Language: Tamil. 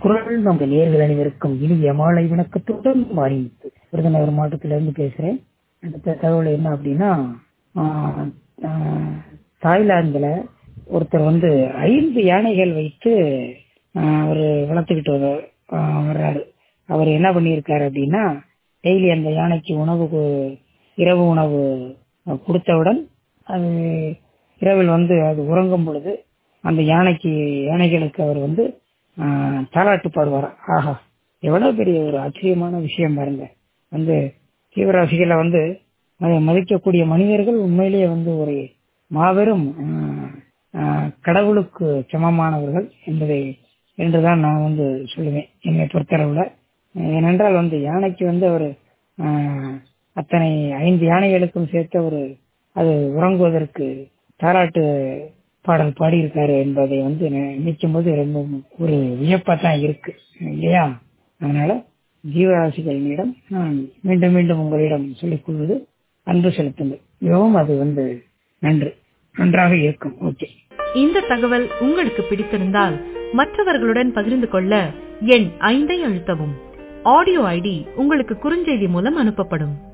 குரல் நம்ம நேர்கள் அனைவருக்கும் இனிய மாலை வணக்கத்துடன் மாறிவிட்டு விருதுநகர் மாவட்டத்திலிருந்து பேசுறேன் அடுத்த தகவல் என்ன அப்படின்னா ஆஹ், ஆஹ், தாய்லாந்துல ஒருத்தர் வந்து ஐந்து யானைகள் வைத்து ஆஹ், அவர் வளர்த்துக்கிட்டு வர- ஆஹ், வர்றாரு அவர் என்ன பண்ணியிருக்காரு அப்படின்னா டெய்லி அந்த யானைக்கு உணவு கு- இரவு உணவு அஹ், கொடுத்தவுடன் அது இரவில் வந்து அது உறங்கும் பொழுது அந்த யானைக்கு யானைகளுக்கு அவர் வந்து ஆஹ், தாலாட்டு பாடுவார் ஆஹா எவ்வளவு பெரிய ஒரு ஆச்சரியமான விஷயம் பாருங்க வந்து தீவிரவாசிகளை வந்து அதை மதிக்கக்கூடிய மனிதர்கள் உண்மையிலேயே வந்து ஒரு மாபெரும் ஆஹ், ஆஹ், கடவுளுக்கு சமமானவர்கள் என்பதை என்றுதான் நான் வந்து சொல்லுவேன் என்னை பொறுத்தளவுல ஏனென்றால் வந்து யானைக்கு வந்து அவர் அத்தனை ஐந்து யானைகளுக்கும் சேர்த்து ஒரு அது உறங்குவதற்கு தாராட்டு பாடல் பாடியிருக்காரு என்பதை வந்து நினைக்கும் போது ரொம்ப ஒரு வியப்பா தான் இருக்கு இல்லையா அதனால ஜீவராசிகளிடம் நான் மீண்டும் மீண்டும் உங்களிடம் சொல்லிக் கொள்வது அன்பு செலுத்துங்கள் மிகவும் அது வந்து நன்று நன்றாக இருக்கும் ஓகே இந்த தகவல் உங்களுக்கு பிடித்திருந்தால் மற்றவர்களுடன் பகிர்ந்து கொள்ள எண் ஐந்தை அழுத்தவும் ஆடியோ ஐடி உங்களுக்கு குறுஞ்செய்தி மூலம் அனுப்பப்படும்